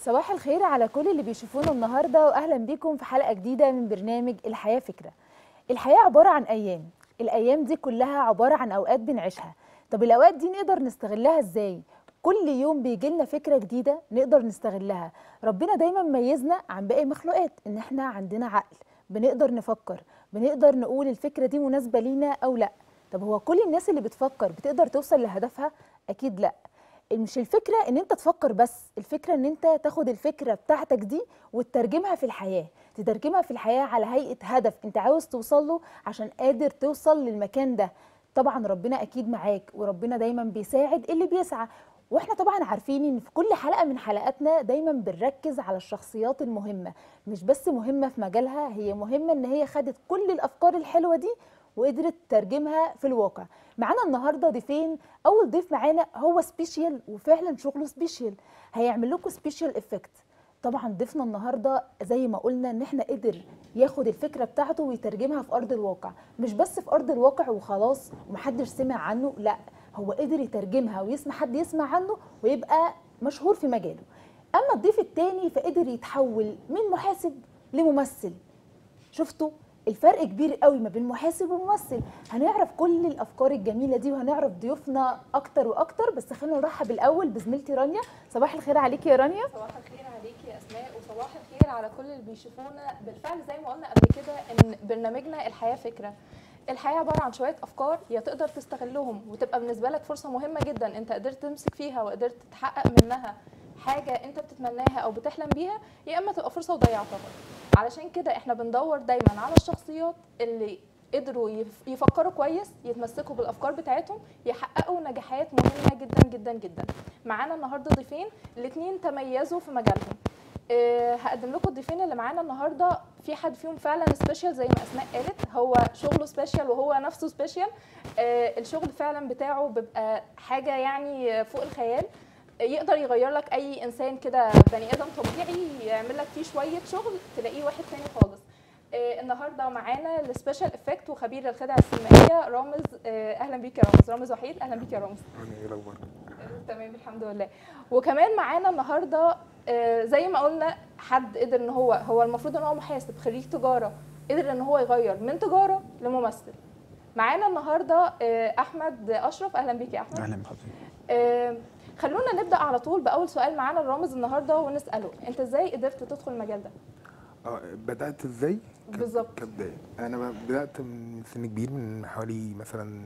صباح الخير على كل اللي بيشوفونا النهارده واهلا بيكم في حلقه جديده من برنامج الحياه فكره. الحياه عباره عن ايام، الايام دي كلها عباره عن اوقات بنعيشها. طب الاوقات دي نقدر نستغلها ازاي؟ كل يوم بيجي لنا فكره جديده نقدر نستغلها. ربنا دايما ميزنا عن باقي المخلوقات ان احنا عندنا عقل، بنقدر نفكر، بنقدر نقول الفكره دي مناسبه لينا او لا. طب هو كل الناس اللي بتفكر بتقدر توصل لهدفها؟ اكيد لا. مش الفكره ان انت تفكر بس الفكره ان انت تاخد الفكره بتاعتك دي وتترجمها في الحياه تترجمها في الحياه على هيئه هدف انت عاوز توصل له عشان قادر توصل للمكان ده طبعا ربنا اكيد معاك وربنا دايما بيساعد اللي بيسعى واحنا طبعا عارفين ان في كل حلقه من حلقاتنا دايما بنركز على الشخصيات المهمه مش بس مهمه في مجالها هي مهمه ان هي خدت كل الافكار الحلوه دي وقدرت تترجمها في الواقع معانا النهارده ضيفين اول ضيف معانا هو سبيشال وفعلا شغله سبيشال هيعمل لكم سبيشال افكت طبعا ضيفنا النهارده زي ما قلنا ان احنا قدر ياخد الفكره بتاعته ويترجمها في ارض الواقع مش بس في ارض الواقع وخلاص ومحدش سمع عنه لا هو قدر يترجمها ويسمع حد يسمع عنه ويبقى مشهور في مجاله اما الضيف التاني فقدر يتحول من محاسب لممثل شفتوا الفرق كبير قوي ما بين محاسب وممثل هنعرف كل الافكار الجميله دي وهنعرف ضيوفنا اكتر واكتر بس خلينا نرحب الاول بزميلتي رانيا صباح الخير عليكي يا رانيا صباح الخير عليكي يا اسماء وصباح الخير على كل اللي بيشوفونا بالفعل زي ما قلنا قبل كده ان برنامجنا الحياه فكره الحياه عباره عن شويه افكار يا تقدر تستغلهم وتبقى بالنسبه لك فرصه مهمه جدا انت قدرت تمسك فيها وقدرت تحقق منها حاجه انت بتتمناها او بتحلم بيها يا اما تبقى فرصه وضيعتها علشان كده احنا بندور دايما على الشخصيات اللي قدروا يف- يفكروا كويس يتمسكوا بالافكار بتاعتهم يحققوا نجاحات مهمه جدا جدا جدا معانا النهارده ضيفين الاثنين تميزوا في مجالهم أه هقدم لكم الضيفين اللي معانا النهارده في حد فيهم فعلا سبيشال زي ما اسماء قالت هو شغله سبيشال وهو نفسه سبيشال أه الشغل فعلا بتاعه بيبقى حاجه يعني فوق الخيال يقدر يغير لك اي انسان كده بني ادم طبيعي يعمل لك فيه شويه شغل تلاقيه واحد تاني خالص آه، النهارده معانا السبيشال افكت وخبير الخدع السينمائيه رامز آه، اهلا بيك يا رامز رامز وحيد اهلا بيك يا رامز ايه الاخبار آه، تمام الحمد لله وكمان معانا النهارده آه، زي ما قلنا حد قدر ان هو هو المفروض ان هو محاسب خريج تجاره قدر ان هو يغير من تجاره لممثل معانا النهارده آه، احمد اشرف اهلا بيك يا احمد اهلا بحضرتك آه، خلونا نبدا على طول باول سؤال معانا لرامز النهارده ونساله انت ازاي قدرت تدخل المجال ده اه بدات ازاي ك- بالظبط. كبدايه انا ب- بدات من سن كبير من حوالي مثلا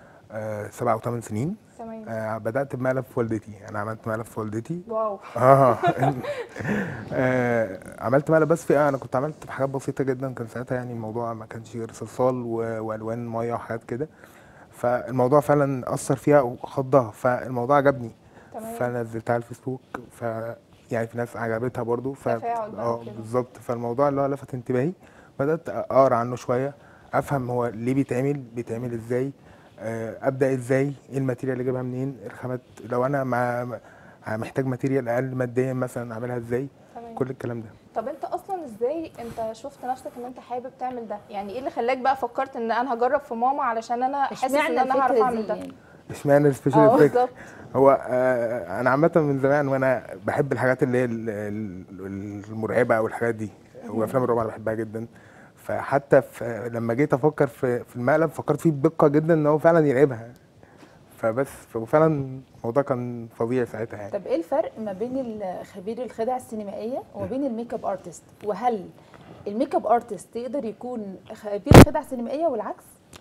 آه سبع او ثمان سنين تمام آه بدات بمقلب في والدتي انا عملت مقلب في والدتي واو اه آه، عملت مقلب بس في انا كنت عملت بحاجات بسيطه جدا كان ساعتها يعني الموضوع ما كانش غير صلصال و- والوان ميه وحاجات كده فالموضوع فعلا اثر فيها وخضها فالموضوع عجبني تمام فنزلتها على الفيسبوك ف يعني في ناس عجبتها برضو ف تفاعل بقى اه وكده. بالظبط فالموضوع اللي هو لفت انتباهي بدات اقرا عنه شويه افهم هو ليه بيتعمل بيتعمل ازاي آه، ابدا ازاي ايه الماتيريال اللي اجيبها منين الخامات لو انا مع محتاج ماتيريال اقل ماديا مثلا اعملها ازاي تمام كل الكلام ده طب انت اصلا ازاي انت شفت نفسك ان انت حابب تعمل ده يعني ايه اللي خلاك بقى فكرت ان انا هجرب في ماما علشان انا حاسس ان اشمعنى انا هعرف الفكره اعمل دي ده يعني اشمعنى السبيشال اه افكت بالظبط هو آه، انا عامه من زمان وانا بحب الحاجات اللي هي ال- ال- المرعبه او الحاجات دي وافلام الرعب انا بحبها جدا فحتى في لما جيت افكر في في المقلب فكرت فيه بدقه جدا ان هو فعلا يلعبها فبس وفعلا الموضوع كان فظيع ساعتها يعني طب ايه الفرق ما بين ال- خبير الخدع السينمائيه وما بين الميك اب ارتست وهل الميك اب ارتست يقدر يكون خبير خدع سينمائيه والعكس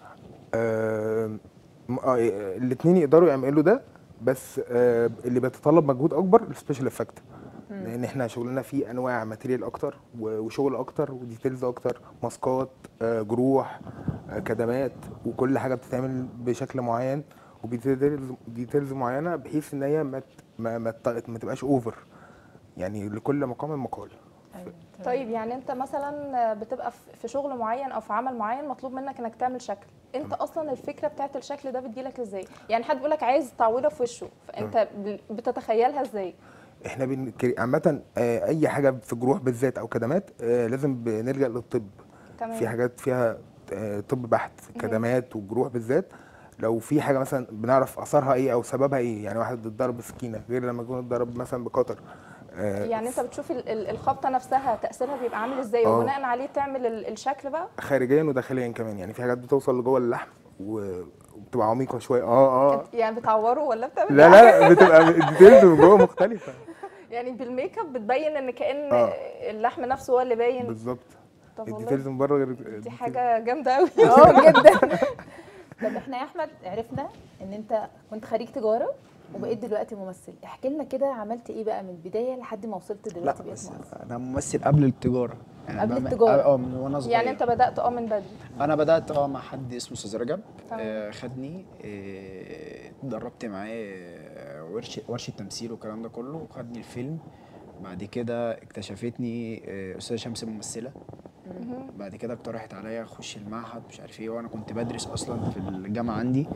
الاثنين يقدروا يعملوا ده بس آه، اللي بيتطلب مجهود اكبر السبيشال افكت لان احنا شغلنا فيه انواع ماتيريال اكتر و- وشغل اكتر وديتيلز اكتر ماسكات آه، جروح آه، كدمات وكل حاجه بتتعمل بشكل معين وبديتيلز ديتيلز معينه بحيث ان هي ما ت- ما ما, ت- ما تبقاش اوفر يعني لكل مقام مقال طيب يعني انت مثلا بتبقى في- في شغل معين او في عمل معين مطلوب منك انك تعمل شكل انت اصلا الفكره بتاعت الشكل ده بتجيلك ازاي يعني حد بيقول لك عايز تعويضه في وشه فانت ب- بتتخيلها ازاي احنا بن... عامه آه، اي حاجه في جروح بالذات او كدمات آه، لازم بنلجا للطب تمام في حاجات فيها آه، طب بحت كدمات والجروح بالذات لو في حاجه مثلا بنعرف اثرها ايه او سببها ايه يعني واحد اتضرب بسكينه غير لما يكون اتضرب مثلا بقطر آه، يعني انت بتشوف ال- ال- الخبطه نفسها تاثيرها بيبقى عامل ازاي اه. وبناء عليه تعمل ال- الشكل بقى خارجيا وداخليا كمان يعني في حاجات بتوصل لجوه اللحم و- وبتبقى عميقه شويه اه اه يعني بتعوره ولا بتعمل لا لا لا بتبقى الديتيلز من جوه مختلفه يعني بالميك اب بتبين ان كان اه. اللحم نفسه هو اللي باين بالظبط طب الديتيلز والله من بره غير دي الديتيلز. حاجه جامده قوي اه جدا طب احنا يا احمد عرفنا ان انت كنت خريج تجاره وبقيت دلوقتي ممثل احكي لنا كده عملت ايه بقى من البدايه لحد ما وصلت لا دلوقتي بقيت بس ممثل انا ممثل قبل التجاره يعني قبل بعمل- التجارة. اه من وانا صغير يعني انت بدات اه من بدري انا بدات اه مع حد اسمه استاذ رجب تمام. آه خدني آه، اتدربت معاه آه، ورشه ورشه تمثيل والكلام ده كله وخدني الفيلم بعد كده اكتشفتني آه، استاذه شمس ممثله مهم. بعد كده اقترحت عليا اخش المعهد مش عارف ايه وانا كنت بدرس اصلا في الجامعه عندي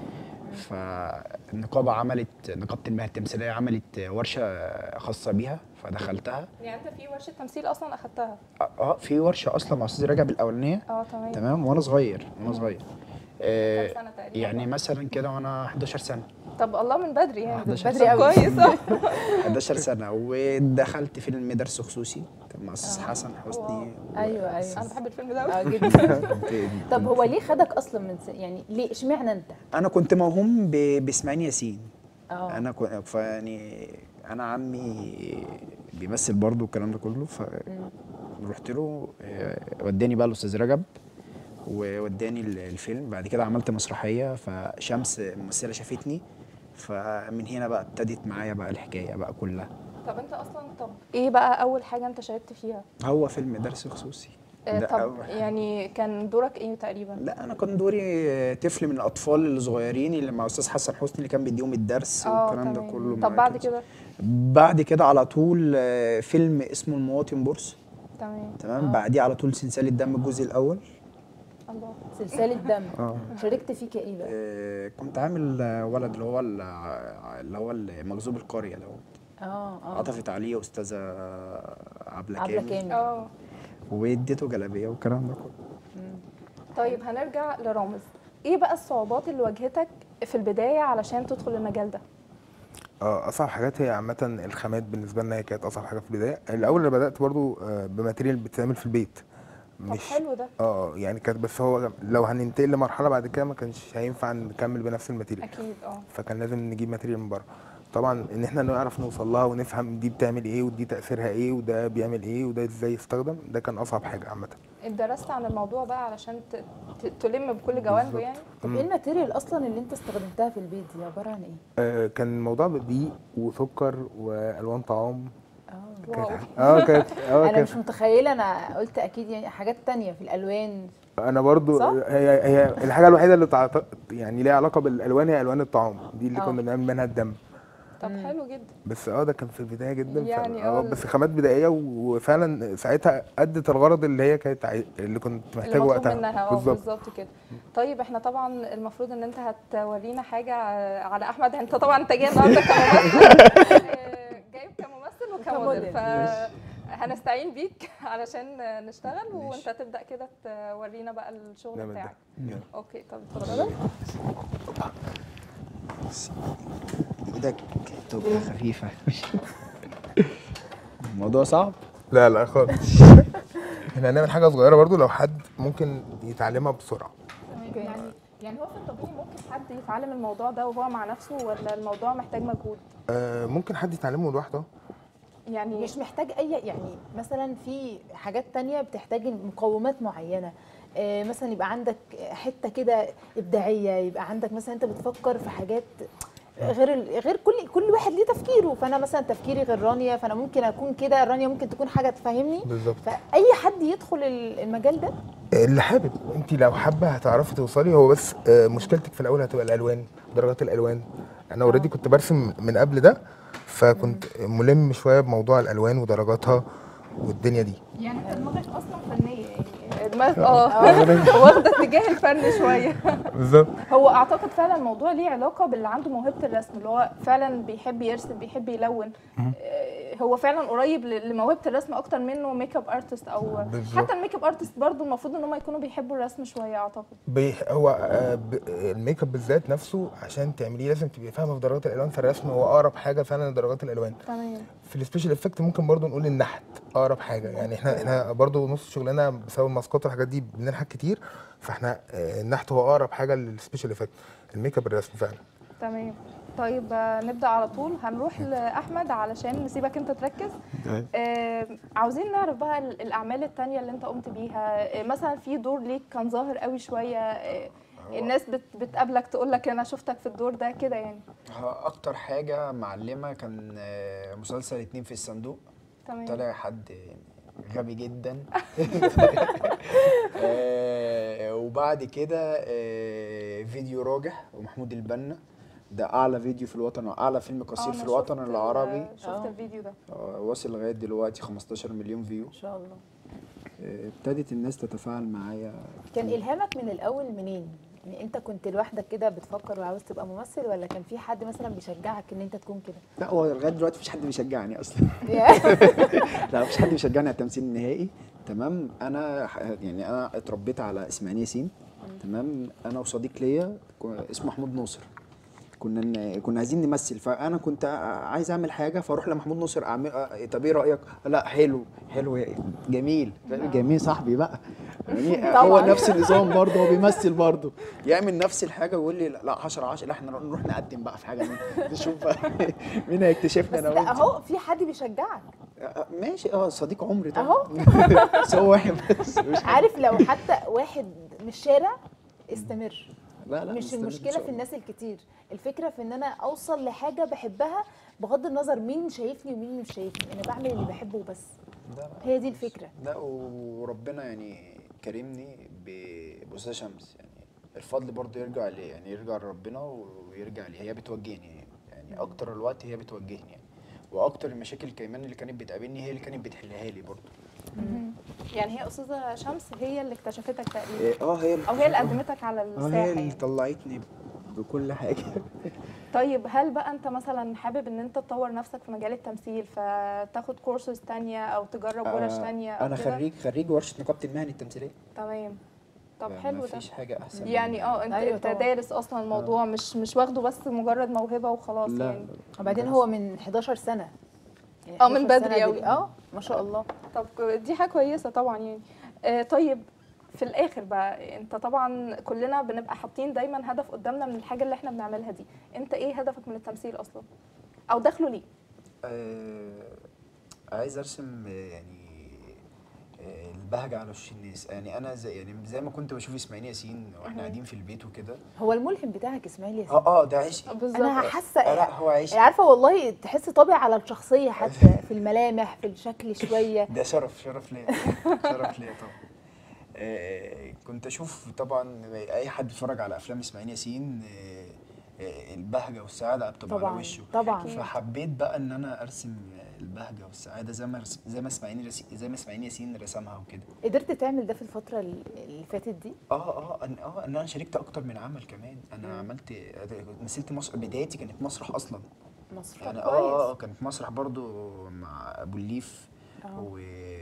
فالنقابه عملت نقابه المهن التمثيليه عملت ورشه خاصه بيها فدخلتها يعني انت في ورشه تمثيل اصلا اخدتها اه آه، في ورشه اصلا مع استاذ رجب الاولانيه اه تمام تمام وانا صغير وانا صغير آه كام سنة تقريبا؟ يعني مثلا كده وانا 11 سنه طب الله من بدري يعني 11 بدري قوي. كويس اه 11 سنه ودخلت فيلم درس خصوصي كان مع استاذ حسن حسني ايوه ايوه انا بحب الفيلم ده اه قوي جدا كنت- طب هو ليه خدك اصلا من سن يعني ليه اشمعنى انت انا كنت موهوم ب- باسماعيل ياسين اه انا كنت فيعني انا عمي بيمثل برضه الكلام ده كله فرحت له آه، وداني بقى الاستاذ رجب ووداني ال- الفيلم بعد كده عملت مسرحيه فشمس ممثله شافتني فمن هنا بقى ابتدت معايا بقى الحكايه بقى كلها طب انت اصلا طب ايه بقى اول حاجه انت شاركت فيها هو فيلم درس خصوصي آه، ده طب أول حاجة. يعني كان دورك ايه تقريبا لا انا كان دوري طفل من الاطفال الصغيرين اللي مع استاذ حسن حسني اللي كان بيديهم الدرس اه والكلام ده تمام. كله طب معاه بعد كده. كده بعد كده على طول آه، فيلم اسمه المواطن بورس تمام تمام بعديه على طول سلسله دم الجزء الاول الله سلسله دم اه شاركت فيه كايه بقى آه، كنت عامل آه، ولد اللي هو ال- اللي هو مجذوب القريه اللي هو اه اه عطفت عليه استاذه عبله عبله كامل كامل اه واديته جلابيه والكلام ده كله طيب هنرجع لرامز ايه بقى الصعوبات اللي واجهتك في البدايه علشان تدخل المجال ده اه اصعب حاجات هي عامه الخامات بالنسبه لنا هي كانت اصعب حاجه في البدايه الاول انا بدات برضو آه، بماتيريال بتتعمل في البيت طب حلو ده اه يعني كانت بس هو لو هننتقل لمرحله بعد كده ما كانش هينفع نكمل بنفس الماتيريال اكيد اه فكان لازم نجيب ماتيريال من بره طبعا ان احنا نعرف نوصل لها ونفهم دي بتعمل ايه ودي تاثيرها ايه وده بيعمل ايه وده ازاي يستخدم ده كان اصعب حاجه عامه درست عن الموضوع بقى علشان ت- ت- تلم بكل جوانبه بالظبط. يعني طب ايه الماتيريال اصلا اللي انت استخدمتها في البيت دي عباره عن ايه آه كان الموضوع بدقيق وسكر والوان طعام اه واو كانت اه كانت اه انا كانت مش متخيله انا قلت اكيد يعني حاجات تانية في الالوان انا برضو صح؟ هي هي الحاجه الوحيده اللي تعط... يعني ليها علاقه بالالوان هي الوان الطعام دي اللي اه. كنا بنعمل منها الدم طب حلو جدا بس اه ده كان في البدايه جدا يعني يعني اه اه بس خامات بدائيه وفعلا ساعتها ادت الغرض اللي هي كانت عاي... اللي كنت اللي محتاجه مطلوب وقتها منها اه بالظبط بالظبط كده طيب احنا طبعا المفروض ان انت هتورينا حاجه على احمد انت طبعا انت جاي النهارده كممثل آه، جايب كممثل وكموديل وكموديل. فهنستعين بيك علشان نشتغل وانت ماشي. تبدا كده تورينا بقى الشغل نعمل ده. بتاعك يلا. اوكي طب اتفضل ايدك تبقى خفيفه الموضوع صعب لا لا خالص احنا هنعمل حاجه صغيره برضو لو حد ممكن يتعلمها بسرعه تمام. يعني يعني هو في الطبيعي ممكن حد يتعلم الموضوع ده وهو مع نفسه ولا الموضوع محتاج مجهود آه ممكن حد يتعلمه لوحده يعني مش محتاج اي يعني مثلا في حاجات تانية بتحتاج مقومات معينه آه، مثلا يبقى عندك حته كده ابداعيه يبقى عندك مثلا انت بتفكر في حاجات غير ال- غير كل كل واحد ليه تفكيره فانا مثلا تفكيري غير رانيا فانا ممكن اكون كده رانيا ممكن تكون حاجه تفهمني بالظبط فاي حد يدخل ال- المجال ده اللي حابب انت لو حابه هتعرفي توصلي هو بس آه، مشكلتك في الاول هتبقى الالوان درجات الالوان انا اوريدي كنت برسم من قبل ده فكنت ملم شويه بموضوع الالوان ودرجاتها والدنيا دي يعني انت دماغك اصلا فنيه يعني دماغك اه واخده اتجاه الفن شويه بالظبط هو اعتقد فعلا الموضوع ليه علاقه باللي عنده موهبه الرسم اللي هو فعلا بيحب يرسم بيحب يلون آه، هو فعلا قريب ل- لموهبه الرسم اكتر منه ميك اب ارتست او بالظبط. حتى الميك اب ارتست برضو المفروض ان هم يكونوا بيحبوا الرسم شويه اعتقد بي- هو آه، ب- الميك اب بالذات نفسه عشان تعمليه لازم تبقي فاهمه في درجات الالوان فالرسم هو اقرب حاجه فعلا لدرجات الالوان تمام في السبيشال افكت ممكن برضو نقول النحت اقرب حاجه يعني احنا احنا برضو نص شغلنا بسبب الماسكات والحاجات دي بننحت كتير فاحنا آه، النحت هو اقرب حاجه للسبيشال افكت الميك اب الرسم فعلا تمام طيب آه، نبدا على طول هنروح لاحمد علشان نسيبك انت تركز آه عاوزين نعرف بقى ال- الاعمال التانية اللي انت قمت بيها آه مثلا في دور ليك كان ظاهر قوي شويه آه الناس بت بتقابلك تقول لك انا شفتك في الدور ده كده يعني ها، اكتر حاجه معلمه كان آه، مسلسل اتنين في الصندوق تمام طلع حد غبي جدا آه، وبعد كده آه، فيديو راجح ومحمود البنا ده اعلى فيديو في الوطن واعلى فيلم آه، قصير في أنا الوطن شفت ال- العربي شفت آه. الفيديو ده آه، واصل لغايه دلوقتي 15 مليون فيو ان شاء الله آه، ابتدت الناس تتفاعل معايا كان الهامك من الاول منين يعني انت كنت لوحدك كده بتفكر وعاوز تبقى ممثل ولا كان في حد مثلا بيشجعك ان انت تكون كده لا هو لغايه دلوقتي مفيش حد بيشجعني اصلا لا مفيش حد بيشجعني على التمثيل النهائي تمام انا ح- يعني انا اتربيت على اسماعيل ياسين تمام انا وصديق ليا كو- اسمه محمود ناصر كنا ن- كنا عايزين نمثل فانا كنت ع- عايز اعمل حاجه فاروح لمحمود ناصر اعمل آه، طب ايه رايك لا حلو حلو جميل جميل صاحبي بقى يعني هو طبعاً. نفس النظام برضه هو بيمثل برضه يعمل نفس الحاجه ويقول لي لا لا 10 10 لا احنا نروح نقدم بقى في حاجه نشوف بقى مين هيكتشفنا بس انا لا وانت اهو في حد بيشجعك آه، ماشي اه صديق عمري طبعا أهو. بس هو واحد بس مش عارف لو حتى واحد من الشارع استمر لا لا مش مستمر إن المشكله شاء في الله. الناس الكتير الفكره في ان انا اوصل لحاجه بحبها بغض النظر مين شايفني ومين مش شايفني انا بعمل اللي بحبه بس لا لا هي دي الفكره لا وربنا يعني كرمني ب- بأستاذة شمس يعني الفضل برضه يرجع لي يعني يرجع لربنا ويرجع لي هي بتوجهني يعني اكتر الوقت هي بتوجهني يعني واكتر المشاكل كمان اللي كانت بتقابلني هي اللي كانت بتحلها لي برضه يعني هي استاذه شمس هي اللي اكتشفتك تقريبا إيه، اه هي او هي اللي قدمتك على اه الساحه هي اللي يعني. طلعتني بكل حاجه طيب هل بقى انت مثلا حابب ان انت تطور نفسك في مجال التمثيل فتاخد كورسز تانية او تجرب ورش آه، تانية او انا كده؟ خريج خريج ورشه نقابه المهن التمثيليه تمام طب حلو ده مفيش حاجه احسن من- يعني اه انت أيوة انت طبعاً. دارس اصلا الموضوع مش مش واخده بس مجرد موهبه وخلاص لا يعني وبعدين هو من 11 سنه يعني آه، من 11 بدري سنة أوي. دل- اه ما شاء الله طب دي حاجه كويسه طبعا يعني آه طيب في الاخر بقى انت طبعا كلنا بنبقى حاطين دايما هدف قدامنا من الحاجه اللي احنا بنعملها دي انت ايه هدفك من التمثيل اصلا او دخله ليه آه عايز ارسم آه، يعني آه، البهجة على وش الناس يعني انا زي يعني زي ما كنت بشوف اسماعيل ياسين واحنا قاعدين في البيت وكده هو الملهم بتاعك اسماعيل ياسين اه اه ده عشقي بالظبط انا حاسه آه، لا هو عشقي عارفه والله تحس طابع على الشخصيه حتى في الملامح في الشكل شويه ده شرف شرف ليا شرف ليا طبعا آه كنت اشوف طبعا اي حد بيتفرج على افلام اسماعيل ياسين آه آه البهجة والسعادة بتبقى طبعاً، على وشه طبعاً. فحبيت بقى ان انا ارسم البهجة والسعادة زي ما رس- زي ما اسماعيل رس- زي ما اسماعيل ياسين رسمها وكده قدرت تعمل ده في الفتره اللي فاتت دي اه اه أن- اه ان انا شاركت اكتر من عمل كمان انا عملت مثلت مسرح بدايتي كانت مسرح اصلا مصر يعني كويس. اه اه كانت مسرح برضو مع ابو الليف آه. و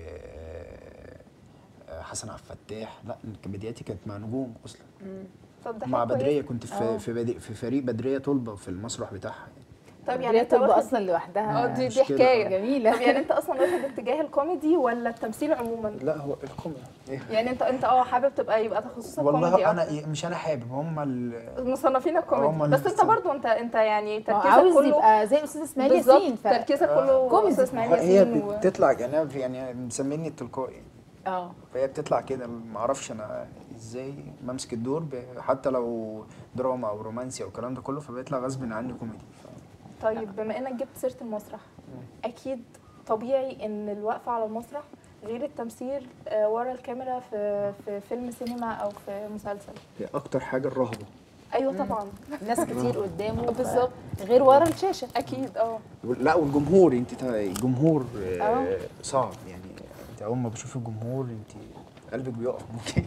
آه، حسن عبد الفتاح لا كانت بدايتي كانت مع نجوم اصلا طب ده مع حاجة بدريه كويسة. كنت آه. في في, بدي في فريق بدريه طلبه في المسرح بتاعها طب يعني بدرية انت طب واخد اصلا لوحدها اه دي دي مشكلة. حكايه جميله طب يعني انت اصلا واخد اتجاه الكوميدي ولا التمثيل عموما لا هو الكوميدي يعني انت انت اه حابب تبقى يبقى تخصصك كوميدي والله انا انا مش انا حابب هم ال- مصنفين هم الكوميدي اللي بس انت بيتصنف. برضو انت انت يعني هو تركيزك عاوز كله يبقى زي الاستاذ اسماعيل بالظبط ياسين ف... تركيزك كله كوميدي. استاذ اسماعيل هي ياسين و... بتطلع يعني أنا في- يعني مسميني التلقائي اه فهي بتطلع كده ما اعرفش انا ازاي بمسك الدور ب- حتى لو دراما او رومانسي او الكلام ده كله فبيطلع غصب عني كوميدي ف- طيب بما انك جبت سيره المسرح اكيد طبيعي ان الوقفه على المسرح غير التمثيل آه، ورا الكاميرا في في فيلم سينما او في مسلسل هي اكتر حاجه الرهبه ايوه طبعا ناس كتير قدامه ف- بالظبط. غير ورا الشاشه اكيد اه لا والجمهور انت تا- الجمهور آه، اه. صعب يعني انت اول ما بشوف الجمهور انت قلبك بيقف ممكن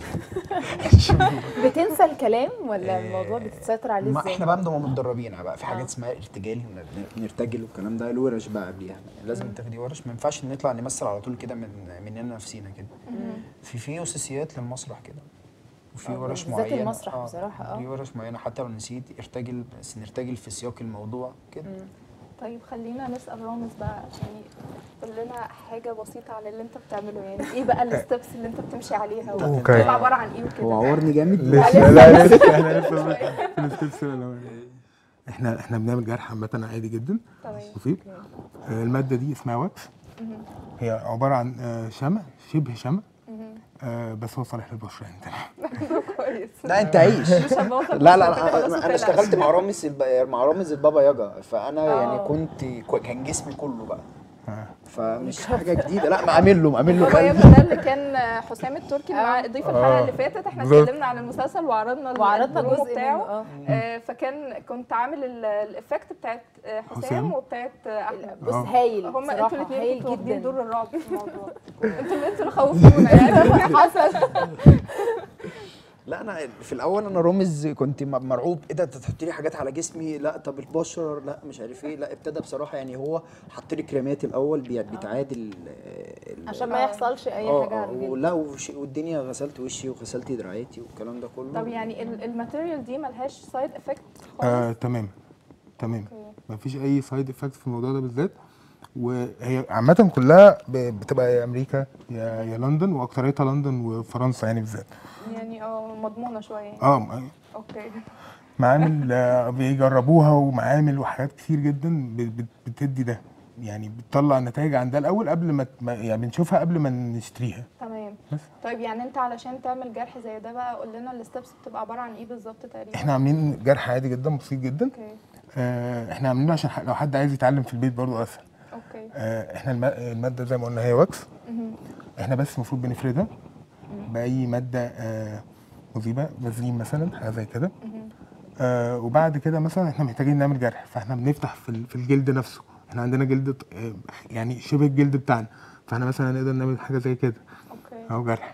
بتنسى الكلام ولا الموضوع بتسيطر عليه ما ازاي احنا بقى بنبقى متدربين بقى في آه. حاجات اسمها ارتجال ن- نرتجل والكلام ده الورش بقى قبليها لازم تاخدي ورش ما ينفعش نطلع نمثل على طول كده من مننا نفسينا كده في في اساسيات للمسرح كده وفي آه، ورش بالذات معينه المسرح بصراحة، آه. في ورش معينه حتى لو نسيت ارتجل بس نرتجل في سياق الموضوع كده طيب خلينا نسال رامز بقى يعني قول لنا حاجه بسيطه عن اللي انت بتعمله يعني ايه بقى الستبس اللي انت بتمشي عليها أوكي. وبتبقى عباره عن ايه هو وكده عورني جامد لا لا لسه احنا لسه في الستبس الاولانيه احنا احنا بنعمل جرح عامه عادي جدا تمام بسيط آه، الماده دي اسمها واكس هي عباره عن آه، شمع شبه شمع آه، بس هو صالح للبشره يعني تمام كويس لا انت عيش مش هنوصل لا لا, بس لا خلاص انا, ما أنا تقلقش. اشتغلت مع رامز الب... مع رامز البابا ياجا فانا آه. يعني كنت كو- كان جسمي كله بقى آه. فمش حاجه جديده لا معامل له معامل له بابا قلب. يابا ده اللي كان حسام التركي اللي معاه ضيف الحلقه آه. اللي فاتت احنا بالظبط. اتكلمنا عن المسلسل وعرضنا ال- وعرضنا البرومو جزء بتاعه منه اه آه، فكان كنت عامل ال- الافكت بتاعت آه، حسام حسام. وبتاعت آه، احمد بص آه. هايل هم انتوا بصراحة الاثنين هايل كنتوا واخدين جدا دور الرعب في الموضوع انتوا اللي انتوا اللي خوفتونا يعني حصل لا انا في الاول انا رامز كنت م- مرعوب ايه ده انت تحط لي حاجات على جسمي لا طب البشره لا مش عارف ايه لا ابتدى بصراحه يعني هو حط لي كريمات الاول بي- بتعادل ال- عشان ما يحصلش اي اه حاجة على اه الجلد ولا وش- والدنيا غسلت وشي وغسلت دراعاتي والكلام ده كله طب يعني ال- الماتيريال دي ملهاش سايد افكت آه، خالص تمام تمام اوكي. مفيش اي سايد افكت في الموضوع ده بالذات وهي عامة كلها ب- بتبقى يا امريكا يا يا لندن واكتريتها لندن وفرنسا يعني بالذات يعني اه مضمونه شويه يعني. اه م- اوكي معامل آه، بيجربوها ومعامل وحاجات كتير جدا ب- بت- بتدي ده يعني بتطلع نتائج عن ده الاول قبل ما ت- ما- يعني بنشوفها قبل ما نشتريها تمام بس. طيب يعني انت علشان تعمل جرح زي ده بقى قول لنا الستبس بتبقى عباره عن ايه بالظبط تقريبا احنا عاملين جرح عادي جدا بسيط جدا اوكي آه، احنا عاملينه عشان ح- لو حد عايز يتعلم في البيت برضه اسهل اوكي آه، احنا الم- الماده زي ما قلنا هي واكس مهم. احنا بس المفروض بنفردها باي ماده آه، مذيبه بازلين مثلا حاجه زي كده مهم. آه، وبعد كده مثلا احنا محتاجين نعمل جرح فاحنا بنفتح في ال- في الجلد نفسه احنا عندنا جلد ط- آه، يعني شبه الجلد بتاعنا فاحنا مثلا نقدر نعمل حاجه زي كده اوكي او جرح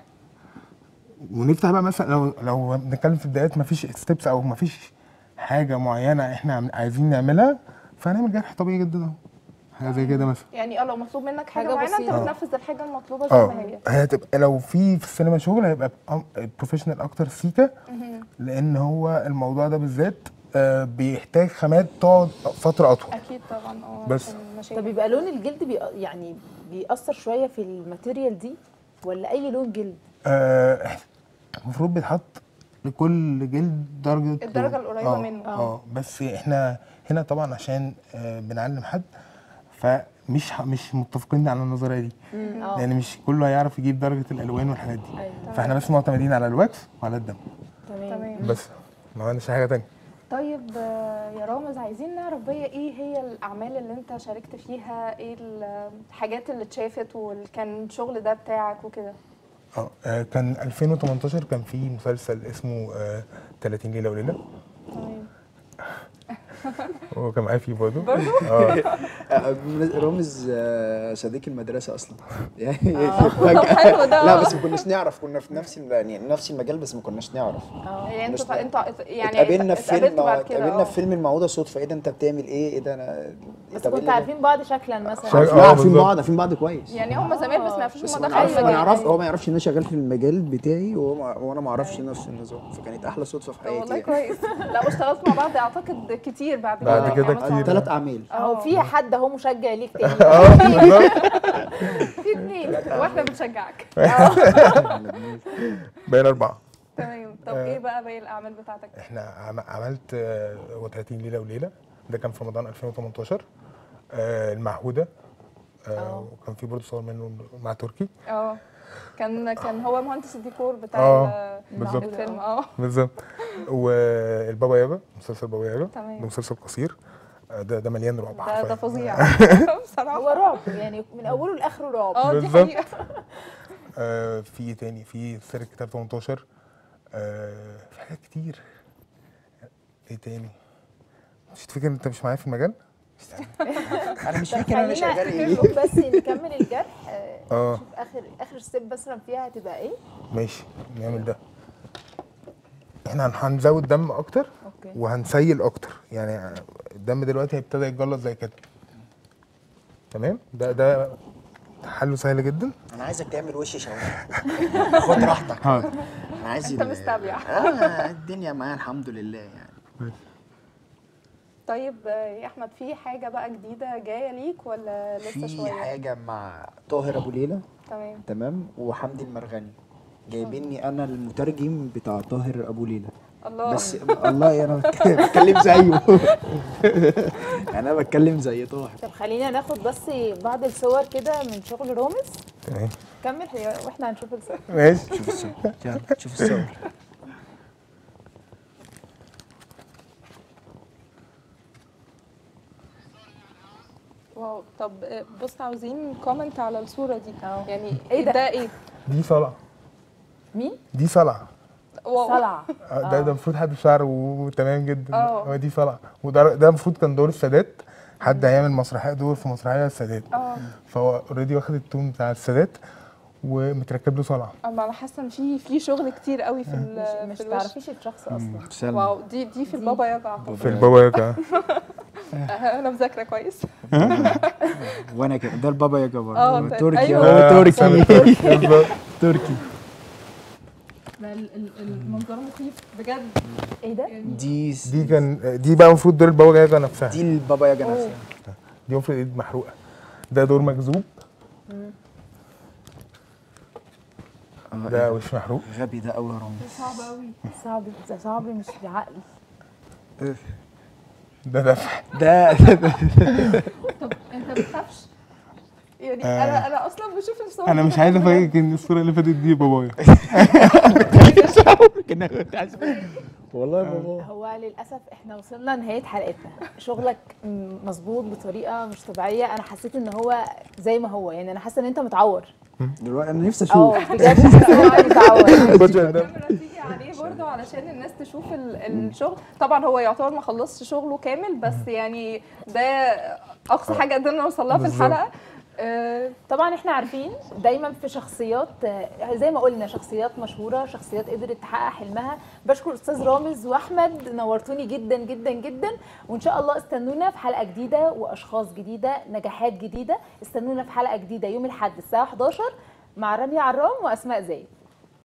ونفتح بقى مثلا لو لو بنتكلم في البدايات مفيش ستيبس او مفيش حاجه معينه احنا عم- عايزين نعملها فهنعمل جرح طبيعي جدا اهو حاجه زي كده مثلا يعني اه لو مطلوب منك حاجه, حاجة معينه انت بسيطة. بتنفذ الحاجه المطلوبه زي اه ما هي هي هتبقى لو في في السينما شغل هيبقى بروفيشنال اكتر سيكا مهم. لان هو الموضوع ده بالذات آه، بيحتاج خامات تقعد فتره اطول اكيد طبعا اه بس. عشان المشاكل. طب يبقى لون الجلد بي يعني بيأثر شوية في الماتيريال دي ولا أي لون جلد؟ آه، المفروض بيتحط لكل جلد درجه الدرجة لون. القريبة آه، منه. اه بس احنا هنا طبعا عشان آه، بنعلم حد فمش ح- مش متفقين على النظريه دي اه لان مش كله هيعرف يجيب درجه الالوان والحاجات دي ايوه فاحنا بس معتمدين على الواكس وعلى الدم تمام تمام بس ما عندناش حاجه تانية طيب آه، يا رامز عايزين نعرف بقى ايه هي الاعمال اللي انت شاركت فيها ايه الحاجات اللي اتشافت وكان الشغل ده بتاعك وكده اه آه، كان 2018 كان في مسلسل اسمه آه 30 ليله وليله تمام هو كان معايا فيه برضه برضه؟ اه آه، رامز آه، صديق المدرسه اصلا يعني طب حلو ده. لا بس ما كناش نعرف كنا في نفس ال- يعني نفس المجال بس ما كناش نعرف اه يعني انتوا مش- انتوا يعني اتقابلنا في فيلم اتقابلتوا بعد كده اتقابلنا اه. في فيلم المعوضه صدفه ايه ده انت بتعمل ايه ايه ده انا بس اتقابلنا كنتوا ده. عارفين بعض شكلا مثلا شك- لا آه، عارفين بالظبط. بعض عارفين بعض كويس يعني هم زمان بس ما يعرفوش بس هم ما دخلوا نعرفش ما المجال. نعرف هو ما يعرفش ان انا شغال في المجال بتاعي وهو ما وانا ما اعرفش نفس النظام فكانت احلى صدفه في طب حياتي والله يعني. كويس لا واشتغلتوا مع بعض اعتقد كتير بعد كده بعد كده عملتوا مع كتير. ثلاث اعمال اهو في حد اهو مشجع ليك تاني اه بالظبط في اثنين واحنا بنشجعك بين اربعه تمام طب ايه بقى باقي الاعمال بتاعتك احنا عم- عملت آه، و30 ليله وليله ده كان في رمضان 2018 آه، المعهوده آه، اه. وكان في برضه صور منه مع تركي اه كان كان هو مهندس الديكور بتاع اه، ال- بالظبط. الفيلم اه بالظبط والبابا ياغا مسلسل بابا ياغا تمام. ده مسلسل قصير آه، ده ده مليان رعب ده ده حرفياً. فظيع هو بصراحه رعب يعني من اوله لاخره رعب اه دي بالظبط. حقيقه آه، في إيه تاني في سر الكتاب 18 آه، في حاجات كتير ايه تاني مش تفتكر انت مش معايا في المجال انا مش طب فاكر انا خلينا شغال ايه نقول بس نكمل الجرح آه، اه نشوف اخر اخر ستيب مثلا فيها هتبقى ايه ماشي نعمل ده احنا هن- هنزود دم اكتر اوكي وهنسيل اكتر يعني الدم دلوقتي هيبتدي يتجلط زي كده تمام ده ده حله سهل جدا انا عايزك تعمل وش شاورما خد راحتك حاضر انا عايز انت ال- مستبيع. اه الدنيا معايا الحمد لله يعني طيب آه، يا احمد في حاجه بقى جديده جايه ليك ولا لسه في شويه حاجه مع طاهر ابو ليلى تمام تمام وحمدي المرغني جايبيني انا المترجم بتاع طاهر ابو ليلى الله بس الله انا بتكلم بتكلم زيه انا بتكلم زي طاهر طب خلينا ناخد بس بعض الصور كده من شغل رامز تمام كمل هي واحنا هنشوف الصور ماشي شوف الصور يلا شوف الصور واو طب آه، بص عاوزين كومنت على الصوره دي أهو. يعني إيه ده؟ ده ايه دي صلع مين دي صلع واو صلع آه، ده ده المفروض حد بشعر وتمام جدا اه. هو دي صلع وده ده المفروض كان دور السادات حد هيعمل مسرحيه دور في مسرحيه السادات اه فهو اوريدي واخد التون بتاع السادات ومتركب له صلع اما انا حاسه ان في في شغل كتير قوي في ال- مش في الوش تعرفيش الشخص اصلا سلمى واو دي دي في البابا يقع أعتقد. في البابا ياكا انا مذاكره كويس وانا كده ده البابا يا اه، جبار ده- تركي أيوه. هو تركي بالظبط. تركي المنظر مخيف بجد ايه ده دي دي كان دي بقى المفروض دور البابا ياكا نفسها دي البابا ياجا نفسها دي المفروض ايد محروقه ده دور مجذوب آه، ده وش محروق غبي ده قوي يا رامز صعب قوي صعب ده صعب مش بعقل ده دفع ده طب انت بتخافش يعني انا انا اصلا بشوف الصور انا دي مش عايز بخاف افاجئك ان الصوره اللي فاتت دي بابايا كنا كنت عايز والله يا بابا هو للاسف احنا وصلنا لنهايه حلقتنا شغلك م- مظبوط بطريقه مش طبيعيه انا حسيت ان هو زي ما هو يعني انا حاسه ان انت متعور دلوقتي انا نفسي اه اشوف بجد حاسه ان هو متعور الكاميرا تيجي عليه برضه علشان الناس تشوف ال- الشغل طبعا هو يعتبر ما خلصش شغله كامل بس يعني ده اقصى حاجه قدرنا نوصل لها في بالظبط. الحلقه آه، طبعا احنا عارفين دايما في شخصيات آه، زي ما قلنا شخصيات مشهوره شخصيات قدرت تحقق حلمها بشكر استاذ رامز واحمد نورتوني جدا جدا جدا وان شاء الله استنونا في حلقه جديده واشخاص جديده نجاحات جديده استنونا في حلقه جديده يوم الاحد الساعه 11 مع رانيا عرام واسماء زايد